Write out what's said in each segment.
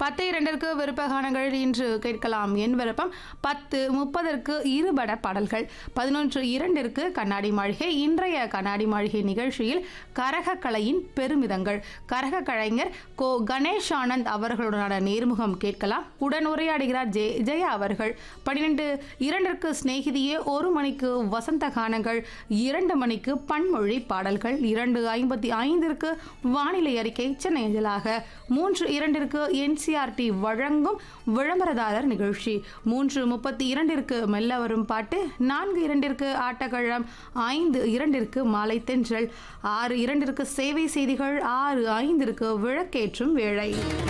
பத்து இரண்டிற்கு விருப்பகானங்கள் இன்று கேட்கலாம் என் விருப்பம் பத்து முப்பதற்கு இருபட பாடல்கள் பதினொன்று இரண்டிற்கு கண்ணாடி மாளிகை இன்றைய கண்ணாடி மாளிகை நிகழ்ச்சியில் கரகக்கலையின் பெருமிதங்கள் கரக கலைஞர் கோ கணேஷ் ஆனந்த் அவர்களுடனான நேர்முகம் கேட்கலாம் உடன் உரையாடுகிறார் ஜெய ஜெயா அவர்கள் பன்னிரெண்டு இரண்டிற்கு சிநேகிதியே ஒரு மணிக்கு வசந்த கானங்கள் இரண்டு மணிக்கு பன்மொழி பாடல்கள் இரண்டு ஐம்பத்தி ஐந்திற்கு வானிலை அறிக்கை சென்னை அஞ்சலாக மூன்று இரண்டிற்கு என்சிஆர்டி வழங்கும் விளம்பரதாரர் நிகழ்ச்சி மூன்று முப்பத்தி இரண்டிற்கு மெல்ல வரும் பாட்டு நான்கு இரண்டிற்கு ஆட்டக்கழம் ஐந்து இரண்டிற்கு மாலை தென்றல் ஆறு இரண்டிற்கு சேவை செய்திகள் ஆறு ஐந்திற்கு விளக்கேற்றும் வேளை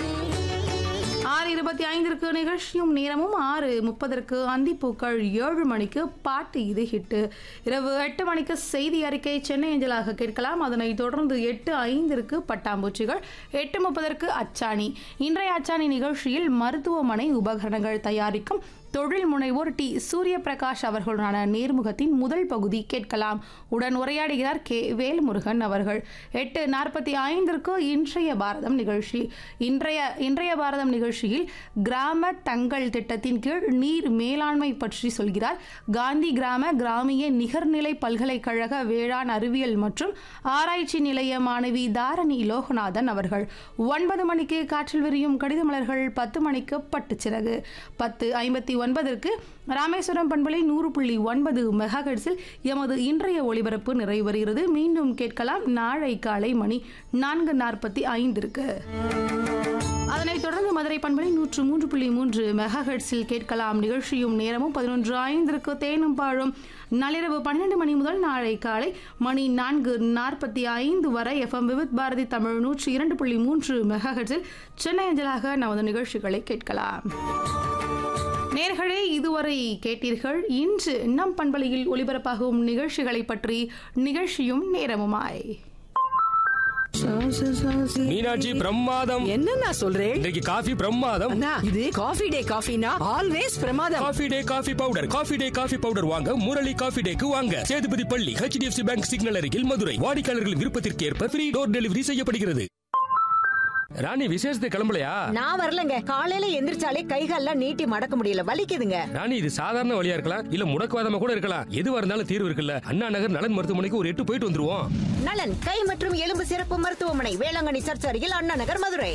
ஆறு இருபத்தி ஐந்திற்கு நிகழ்ச்சியும் நேரமும் ஆறு முப்பதற்கு அந்திப்பூக்கள் ஏழு மணிக்கு பாட்டு இது ஹிட்டு இரவு எட்டு மணிக்கு செய்தி அறிக்கை சென்னை அஞ்சலாக கேட்கலாம் அதனைத் தொடர்ந்து எட்டு ஐந்திற்கு பட்டாம்பூச்சிகள் எட்டு முப்பதற்கு அச்சாணி இன்றைய அச்சாணி நிகழ்ச்சியில் மருத்துவமனை உபகரணங்கள் தயாரிக்கும் தொழில் முனைவோர் டி சூரிய பிரகாஷ் அவர்களுடனான நேர்முகத்தின் முதல் பகுதி கேட்கலாம் உடன் உரையாடுகிறார் கே வேல்முருகன் அவர்கள் எட்டு நாற்பத்தி ஐந்திற்கு இன்றைய பாரதம் நிகழ்ச்சி இன்றைய இன்றைய பாரதம் நிகழ்ச்சியில் கிராம தங்கள் திட்டத்தின் கீழ் நீர் மேலாண்மை பற்றி சொல்கிறார் காந்தி கிராம கிராமிய நிகர்நிலை பல்கலைக்கழக வேளாண் அறிவியல் மற்றும் ஆராய்ச்சி நிலைய மாணவி தாரணி லோகநாதன் அவர்கள் ஒன்பது மணிக்கு காற்றில் விரியும் கடித மலர்கள் பத்து மணிக்கு பட்டுச்சிறகு பத்து ஐம்பத்தி ஒன்பதற்கு ராமேஸ்வரம் பண்பலை நூறு புள்ளி ஒன்பது மெகாஹெட்ஸில் எமது இன்றைய ஒளிபரப்பு நிறைவருகிறது மீண்டும் கேட்கலாம் நாளை காலை மணி நான்கு நாற்பத்தி ஐந்திற்கு அதனைத் தொடர்ந்து மதுரை பண்பலை நூற்று மூன்று புள்ளி மூன்று மெகாஹெட்ஸில் கேட்கலாம் நிகழ்ச்சியும் நேரமும் பதினொன்று ஐந்திற்கு தேனும் பாழும் நள்ளிரவு பன்னிரண்டு மணி முதல் நாளை காலை மணி நான்கு நாற்பத்தி ஐந்து வரை எஃப்எம் விவித் பாரதி தமிழ் நூற்றி இரண்டு புள்ளி மூன்று மெகாஹெட்ஸில் சென்னை அஞ்சலாக நமது நிகழ்ச்சிகளை கேட்கலாம் நேர்களே இதுவரை கேட்டீர்கள் இன்று நம் பண்பலையில் ஒளிபரப்பாகும் நிகழ்ச்சிகளை பற்றி நிகழ்ச்சியும் நேரமுமாய் மீனாட்சி பிரமாதம் என்ன நான் சொல்றேன் இன்றைக்கு காஃபி பிரமாதம் அண்ணா இது காஃபி டே காஃபினா ஆல்வேஸ் பிரமாதம் coffee day coffee powder coffee day coffee powder வாங்க முரளி காஃபி டேக்கு வாங்க சேதுபதி பள்ளி ஹெச்டிஎஃப்சி பேங்க் சிக்னல் அருகில் மதுரை வாடிக்கையாளர்களின் விருப்பத்திற்கு ஏற்ப ஃப்ரீ டோர் டெலிவரி செய்யப்படுகிறது ராணி விசேஷத்தை கிளம்பலையா நான் வரலங்க காலையில எந்திரிச்சாலே கைகால்லாம் நீட்டி மடக்க முடியல வலிக்குதுங்க ராணி இது சாதாரண வழியா இருக்கலாம் இல்ல முடக்குவாதமா கூட இருக்கலாம் எதுவா இருந்தாலும் தீர்வு இருக்குல்ல அண்ணா நகர் நலன் மருத்துவமனைக்கு ஒரு எட்டு போயிட்டு வந்துருவோம் நலன் கை மற்றும் எலும்பு சிறப்பு மருத்துவமனை வேளாங்கண்ணி சர்ச் அருகில் அண்ணா நகர் மதுரை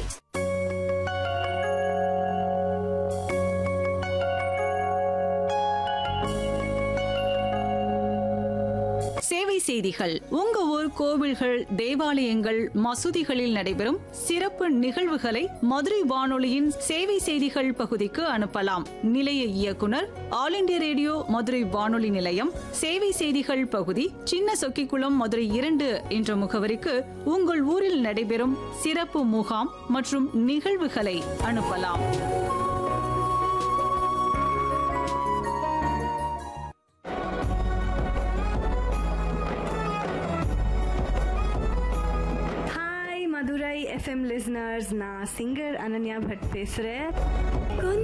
சேவை செய்திகள் உங்க ஊர் கோவில்கள் தேவாலயங்கள் மசூதிகளில் நடைபெறும் சிறப்பு நிகழ்வுகளை மதுரை வானொலியின் சேவை செய்திகள் பகுதிக்கு அனுப்பலாம் நிலைய இயக்குனர் ஆல் இண்டியா ரேடியோ மதுரை வானொலி நிலையம் சேவை செய்திகள் பகுதி சின்ன சொக்கிக்குளம் மதுரை இரண்டு என்ற முகவரிக்கு உங்கள் ஊரில் நடைபெறும் சிறப்பு முகாம் மற்றும் நிகழ்வுகளை அனுப்பலாம் ஹாய் மதுரை எஃப்எம் லிசனர்ஸ் நான் சிங்கர் அனன்யா பட் பேசுகிறேன்